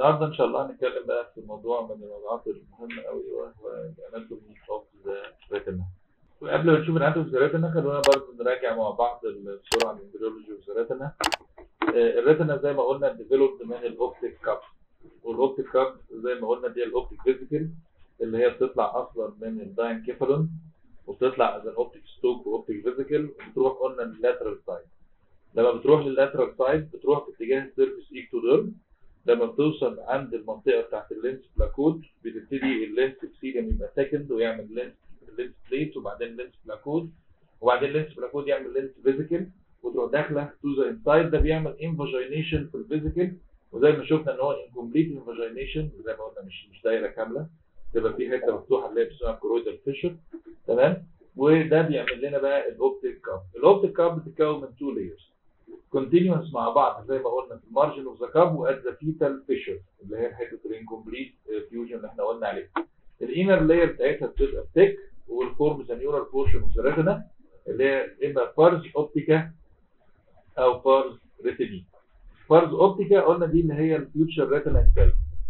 النهارده ان شاء الله هنتكلم بقى في موضوع من الموضوعات المهمه قوي وهو الاناتومي اوف ذا ريتنا وقبل ما نشوف الاناتومي اوف ذا ريتنا خلونا برضه نراجع مع بعض بسرعه عن الامبريولوجي اوف ذا ريتنا الريتنا زي ما قلنا ديفلوبد من الاوبتيك كاب والاوبتيك كاب زي ما قلنا دي الاوبتيك فيزيكال اللي هي بتطلع اصلا من الداينكيفالون وبتطلع از اوبتيك ستوك واوبتيك فيزيكال وبتروح قلنا لللاترال سايد لما بتروح لللاترال سايد بتروح في اتجاه السيرفيس ايكتوديرم لما بتوصل عند المنطقه بتاعت اللينس بلاكود بتبتدي اللينس ابسيليوم يبقى سكند ويعمل لينس لينس بليت وبعدين لينس بلاكود وبعدين لينس بلاكود يعمل لينس فيزيكال وتروح داخله تو ذا انسايد ده بيعمل انفاجينيشن في الفيزيكال وزي ما شفنا ان هو انكمبليت انفاجينيشن زي ما قلنا مش مش دايره كامله تبقى في حته مفتوحه اللي هي بتسمى كورويدال فيشر تمام وده بيعمل لنا بقى الاوبتيك كاب الاوبتيك كاب بتتكون من تو لايرز كونتينوس مع بعض زي ما قلنا في المارجن اوف ذا كاب وات ذا فيتال فيشر اللي هي حته الانكمبليت فيوجن اللي احنا قلنا عليه الانر لاير بتاعتها بتبقى ثيك والفورم ذا نيورال بورشن اوف ذا ريتنا اللي هي اما بارز اوبتيكا او بارز ريتيني بارز اوبتيكا قلنا دي اللي هي الفيوتشر ريتنا سيل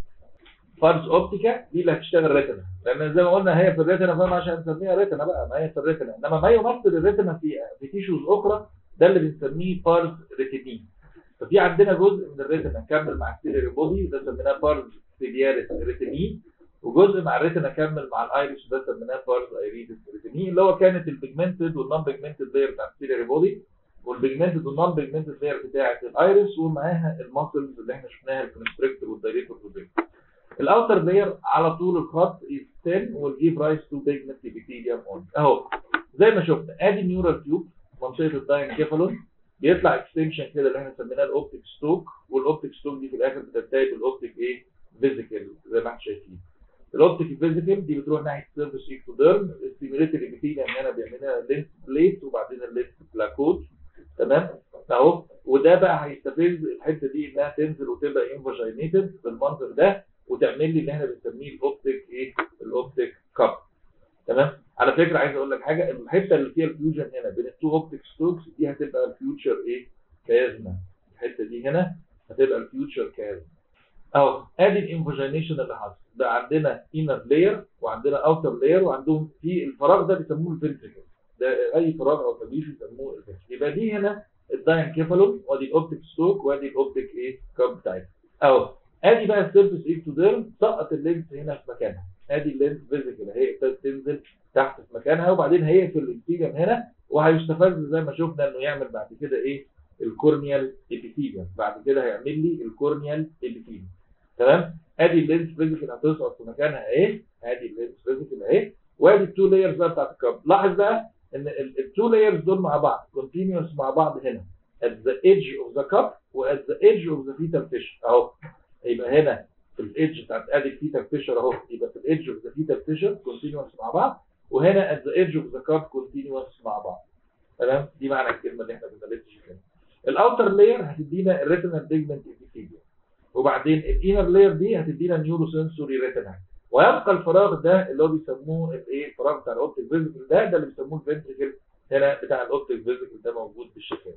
بارز اوبتيكا دي اللي هتشتغل ريتنا لان زي ما قلنا هي في الريتنا فاهم عشان نسميها ريتنا بقى ما هي في الريتنا انما ما يمثل الريتنا في في تيشوز اخرى ده اللي بنسميه بارز ريتينين ففي عندنا جزء من الريتنا كمل مع السيلري بودي ده سميناه بارز سيلياريس ريتينين وجزء مع الريتنا كمل مع الايريس ده سميناه بارز ايريدس ريتينين اللي هو كانت البيجمنتد والنون بيجمنتد لاير بتاع السيلري بودي والبيجمنتد والنون بيجمنتد لاير بتاعه الايريس ومعاها الماسلز اللي احنا شفناها الكونستريكتور والدايريتور والبيجمنت الاوتر لاير على طول الخط is thin will give rise to pigment epithelium on اهو زي ما شفنا ادي النيورال تيوب منطقه الداينكيفالون بيطلع اكستنشن كده اللي احنا سميناه الاوبتيك ستوك والاوبتيك ستوك دي في الاخر بتنتهي بالاوبتيك ايه فيزيكال زي ما احنا شايفين الاوبتيك فيزيكال دي بتروح ناحيه السيرفيس ايكتوديرم الستيميوليتد ابيثيليوم هنا بيعمل لنا لينس بليت وبعدين اللينس بلاكود تمام اهو وده بقى هيستفز الحته دي انها تنزل وتبقى انفاجينيتد بالمنظر ده وتعمل لي اللي احنا بنسميه الاوبتيك ايه الاوبتيك كاب تمام على فكره عايز اقول لك حاجه الحته اللي فيها الفيوجن هنا بين التو اوبتيك ستوكس دي هتبقى الفيوتشر ايه كازما الحته دي هنا هتبقى الفيوتشر كازما اهو ادي الانفاجينيشن اللي حصل ده عندنا انر لاير وعندنا اوتر لاير وعندهم في الفراغ ده بيسموه الفنتريكل ده اي فراغ او تبيش بيسموه الفنتريكل يبقى دي هنا الداينكيفالون وادي الاوبتيك ستوك وادي الاوبتيك ايه كاب بتاعتها اهو ادي بقى السيرفيس اكتوديرم سقط اللينس هنا في مكانها ادي اللينس فيزيكال اهي ابتدت تنزل تحت في مكانها وبعدين هيقفل الانسيجم هنا وهيستفز زي ما شفنا انه يعمل بعد كده ايه الكورنيال ابيثيليوم بعد كده هيعمل لي الكورنيال ابيثيليوم تمام ادي اللينس فيزيكال هتسقط في مكانها اهي ادي اللينس فيزيكال اهي وادي التو لايرز بقى بتاعت الكاب لاحظ بقى ان التو لايرز دول مع بعض كونتينوس مع بعض هنا at the edge of the cup و at the edge of the fetal fish اهو يبقى هنا في الايدج بتاعت ادي الفيتال فيشر اهو يبقى في الايدج اوف ذا فيتال فيشر كونتينوس مع بعض وهنا ات ذا ايدج اوف ذا كاب كونتينوس مع بعض تمام دي معنى الكلمه اللي احنا كنا لسه شايفينها الاوتر لاير هتدينا الريتينال بيجمنت ابيثيليوم وبعدين الانر لاير دي هتدينا نيورو سنسوري ريتينا ويبقى الفراغ ده اللي هو بيسموه الايه الفراغ بتاع الاوبتيك فيزيكال ده ده اللي بيسموه الفنتريكل هنا بتاع الاوبتيك فيزيكال ده موجود بالشكل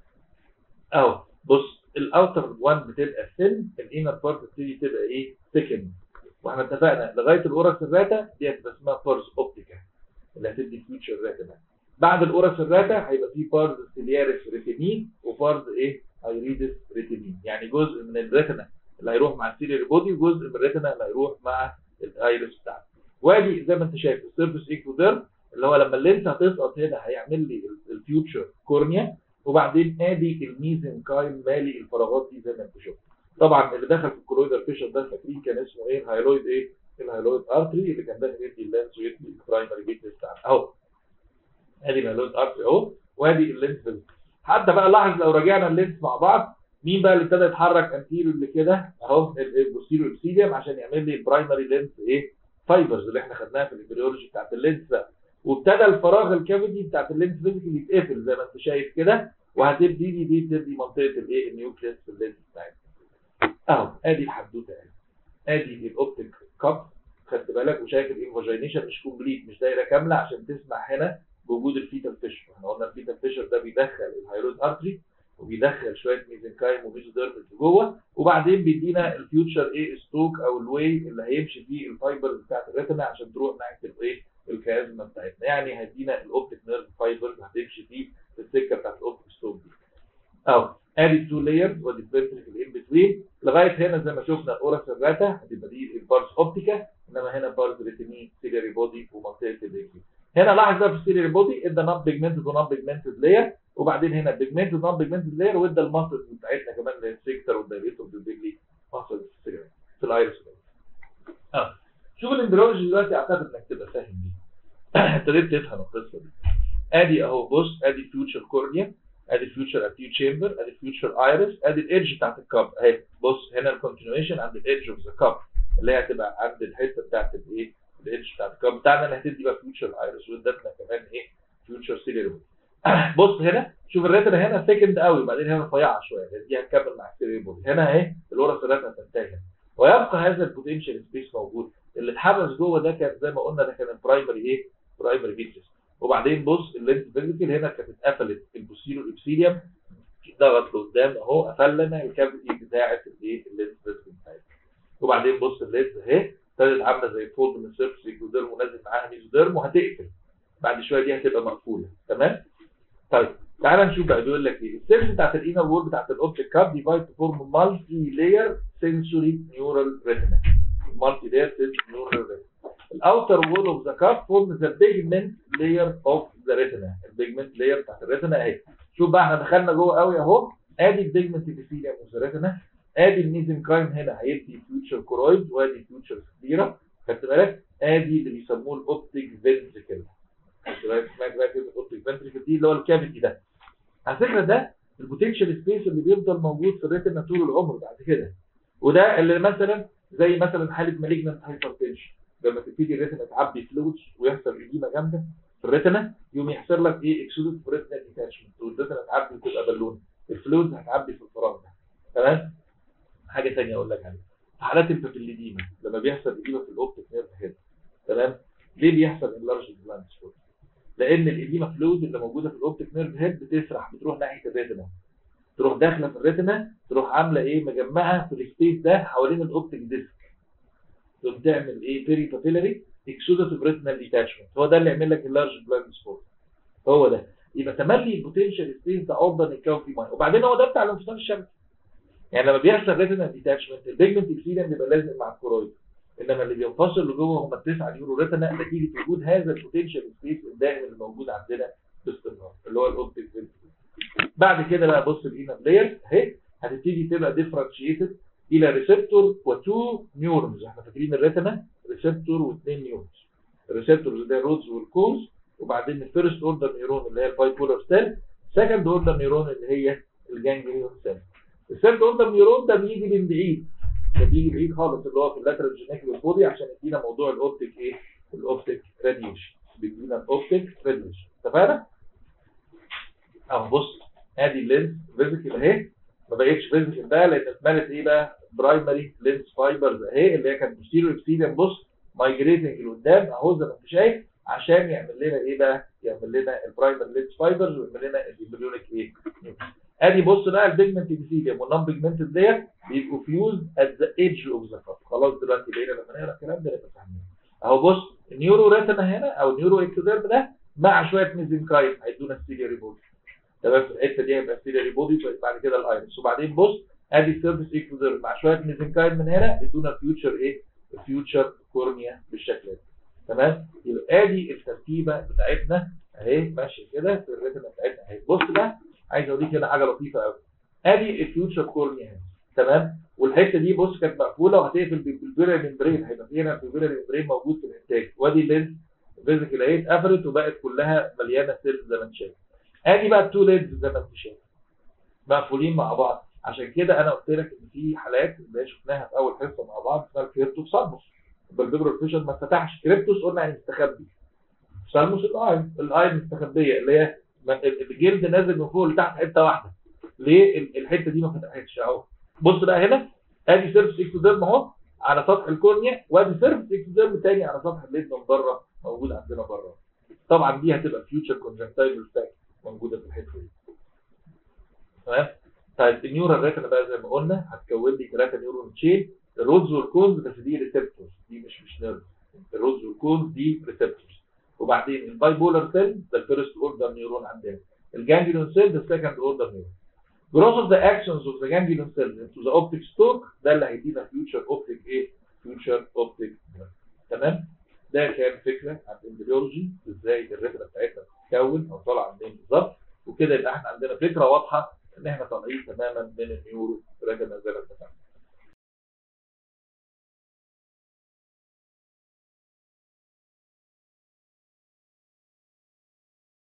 اهو بص الاوتر 1 بتبقى ثين الانر بارت بتبتدي تبقى ايه ثيكن واحنا اتفقنا لغايه الاورس الراتا دي هتبقى اسمها بارز اوبتيكا اللي هتدي فيوتشر راتنا بعد الاورس الراتا هيبقى في بارز سيلياريس ريتينين وبارز ايه ايريدس ريتينين يعني جزء من الريتنا اللي هيروح مع السيلياري بودي وجزء من الريتنا اللي هيروح مع الايريس بتاعته وادي زي ما انت شايف السيرفيس ايكوديرم اللي هو لما اللينس هتسقط هنا هيعمل لي الفيوتشر كورنيا وبعدين ادي الميزنكايم مالي الفراغات دي زي ما انت شفت طبعا اللي دخل في الكولويدال فيشر ده فاكرين كان اسمه ايه الهايلويد ايه الهايلويد ارتري اللي كان داخل يدي اللانس ويدي البرايمري بيتنس بتاعنا اهو ادي الهايلويد ارتري اهو وادي اللينس حتى بقى لاحظ لو راجعنا اللينس مع بعض مين بقى اللي ابتدى يتحرك انتيريور اللي كده اهو البوستيريور ابسيديوم عشان يعمل لي البرايمري لينس ايه فايبرز اللي احنا خدناها في الامبريولوجي بتاعت اللينس بقى وابتدى الفراغ الكافيتي بتاعت اللينس فيزيكال يتقفل زي ما انت شايف كده وهتبتدي دي دي تدي منطقه الايه النيوكليس في اللينس بتاعتنا اهو ادي الحدوته اهي ادي الاوبتيك كاب خدت بالك وشايف الانفاجينيشن مش كومبليت مش دايره كامله عشان تسمح هنا بوجود الفيتال فيشر احنا قلنا الفيتال فيشر ده بيدخل الهايرويد ارتري وبيدخل شويه ميزنكايم وميزوديرمز جوه وبعدين بيدينا الفيوتشر ايه ستوك او الواي اللي هيمشي فيه الفايبرز بتاعت الريتنا عشان تروح ناحيه الايه الكازما بتاعتنا يعني هيدينا الاوبتيك نيرف فايبرز هتمشي فيه في السكه بتاعت الاوبتيك ستوك دي اهو ادي التو لايرز ودي الفنتريكل ان بتوين لغايه هنا زي ما شفنا الاورس الراتا هتبقى دي البارز اوبتيكا انما هنا بارز ريتيني سيلياري بودي ومنطقه الاكزي هنا لاحظ بقى في السيلياري بودي ادى نون بيجمنتد ونون بيجمنتد لاير وبعدين هنا بيجمنتد نون بيجمنتد لاير وادى الماسلز بتاعتنا كمان اللي هي السيكتر والدايليتور والبيجلي ماسلز في الايرس اه شوف الامبريولوجي دلوقتي اعتقد انك تبقى فاهم دي ابتديت تفهم القصه دي ادي اهو بص ادي فيوتشر كورنيا ادي فيوتشر اكيو تشامبر ادي فيوتشر ايرس ادي الايدج بتاعت الكاب اهي بص هنا الكونتينيويشن عند الايدج اوف ذا كاب اللي هي هتبقى عند الحته بتاعت الايه الايدج بتاعت الكاب بتاعنا اللي هتدي بقى فيوتشر ايرس وادتنا كمان ايه فيوتشر سيليري بص هنا شوف الريتنا هنا سكند قوي بعدين هنا رفيعه شويه دي هتكمل مع السيليري بودي هنا اهي الاورس الريتنا تنتهي هنا ويبقى هذا البوتنشال سبيس موجود اللي اتحبس جوه ده كان زي ما قلنا ده كان البرايمري ايه برايمري فيتريس وبعدين بص اللينس فيزيكال هنا كانت اتقفلت البوسيرو ابسيليوم ضغط لقدام اهو قفل لنا الكافيتي بتاعه الايه اللينس فيزيكال بتاعتنا وبعدين بص اللينس اهي ابتدت عامله زي فولد من السيرفس ايكوديرم ونازل معاها ميزوديرم وهتقفل بعد شويه دي هتبقى مقفوله تمام طيب تعال نشوف بقى بيقول لك ايه السيرفس بتاعت الانر وول بتاعت الاوبتيك كاب ديفايد تو فورم مالتي لاير سنسوري نيورال ريتنا مالتي لاير سنسوري نيورال ريتنا الاوتر وول اوف ذا كاب فورم ذا بيجمنت لاير اوف ذا ريتنا البيجمنت لاير بتاعت الريتنا اهي شوف بقى احنا دخلنا جوه قوي اهو ادي البيجمنت ابيثيليوم اوف ذا ريتنا ادي الميزنكايم هنا هيدي فيوتشر كورويد وادي فيوتشر سكليرا خدت بالك ادي اللي بيسموه الاوبتيك فنتريكل خدت بالك سمعت بقى كلمه اوبتيك فنتريكل دي اللي هو الكافيتي ده على فكره ده البوتنشال سبيس اللي بيفضل موجود في الريتنا طول العمر بعد كده وده اللي مثلا زي مثلا حاله مالجنت هايبرتنشن لما تبتدي الريتنا تعبي فلويدز ويحصل اديمه جامده في الريتنا يقوم يحصل لك ايه اكسودد ريتنا ديتاشمنت والريتنا تعبي وتبقى بالونه الفلويدز هتعبي في الفراغ ده تمام حاجه ثانيه اقول لك عليها في حالات البابيليديما لما بيحصل اديمه في الاوبتيك نيرف هنا تمام ليه بيحصل انلارج جلاند سبوت لان الاديمه فلويد اللي موجوده في الاوبتيك نيرف هيد بتسرح بتروح ناحيه الريتنا تروح داخله في الريتنا تروح عامله ايه مجمعه في السبيس ده حوالين الاوبتيك ديسك تقوم تعمل ايه بيري بابيلاري اكسوداتيف ريتنال ديتاشمنت هو ده اللي يعمل لك اللارج بلاند سبوت هو ده يبقى تملي البوتنشال سبيس ده افضل يتكون فيه ميه وبعدين هو ده بتاع الانفصال الشبكي يعني لما بيحصل ريتنال ديتاشمنت البيجمنت اكسيدنت بيبقى لازق مع الكورويد انما اللي بينفصل لجوه هم التسعه نيورو ريتنا نتيجه وجود هذا البوتنشال سبيس الدائم اللي موجود عندنا باستمرار اللي هو الاوبتيك بعد كده بقى بص الانر لاير اهي هتبتدي تبقى ديفرنشيتد الى ريسبتور وتو نيورونز احنا فاكرين الريتنا ريسبتور واثنين نيورونز الريسبتورز اللي هي الرودز والكوز وبعدين الفيرست اوردر نيورون اللي هي الباي بولار سيل سكند اوردر نيورون اللي هي الجانجليون سيل الثيرد اوردر نيورون ده بيجي من بعيد ده بيجي بعيد خالص اللي هو في اللاترال جينيكال بودي عشان يدينا موضوع الاوبتيك ايه الاوبتيك راديوشن بيدينا الاوبتيك راديوشن اتفقنا اهو بص ادي اللينس فيزيكال اهي ما بقتش فيزيكال بقى لان اتملت ايه بقى برايمري لينس فايبرز اهي اللي هي كانت بوستيريو ابسيليوم بص مايجريتنج لقدام اهو زي ما انت شايف عشان يعمل لنا ايه بقى؟ يعمل لنا البرايمري لينس فايبرز ويعمل لنا الامبريونيك ايه؟ ادي بص بقى البيجمنت ابسيليوم والنون بيجمنتد ديت بيبقوا فيوز ات ذا ايدج اوف ذا كاب خلاص دلوقتي بقينا لما نقرا الكلام ده نبقى فاهمين اهو بص النيورو ريتنا هنا او النيورو اكتوديرم ده مع شويه ميزنكايم هيدونا السيلياري بودي تمام في الحته دي هيبقى السيلياري بودي بعد كده الايرس وبعدين بص ادي السيرفيس اكتوديرم مع شويه ميزنكايم من هنا يدونا الفيوتشر ايه؟ الفيوتشر كورنيا بالشكل ده تمام يبقى ادي الترتيبه بتاعتنا اهي ماشيه كده في الريتنا بتاعتنا اهي بص بقى عايز اوريك هنا حاجه لطيفه قوي ادي الفيوتشر كورنيا اهي تمام والحته دي بص كانت مقفوله وهتقفل بالبيرا ممبرين هيبقى في هنا البيرا ممبرين موجود في الانتاج وادي اللينز فيزيكال اهي اتقفلت وبقت كلها مليانه سيلز زي ما انت شايف ادي بقى التو لينز زي ما انت شايف مقفولين مع بعض عشان كده انا قلت لك ان في حالات اللي شفناها في اول حصه مع بعض اسمها الكريبتوس سالموس بالبيبر فيشن ما اتفتحش كريبتوس قلنا يعني مستخبي سالموس الاي الاي مستخبيه اللي هي الجلد نازل من فوق لتحت حته واحده ليه الحته دي ما فتحتش اهو بص بقى هنا ادي سيرفس اكتوديرم اهو على سطح الكورنيا وادي سيرفس اكتوديرم تاني على سطح الليد من بره موجود عندنا بره طبعا دي هتبقى فيوتشر كونجكتايفل فاك موجوده في الحته دي تمام طيب النيورال ريتنا بقى زي ما قلنا هتكون لي ثلاثه نيورون تشين الرودز والكونز بس دي ريسبتورز دي مش مش نيرف الرودز والكونز دي ريسبتورز وبعدين الباي بولار سيل ده الفيرست اوردر نيورون عندنا الجانجليون سيل ده السكند اوردر نيورون جروث اوف ذا اكشنز اوف ذا جانجليون سيل انتو ذا اوبتيك ستوك ده اللي هيدينا فيوتشر اوبتيك ايه فيوتشر اوبتيك تمام ده كان فكره عن الامبريولوجي ازاي الريتنا بتاعتنا بتتكون او طالعه منين بالظبط وكده يبقى احنا عندنا فكره واضحه ان احنا طالعين تماما من النيورو ريتنا زي ما اتفقنا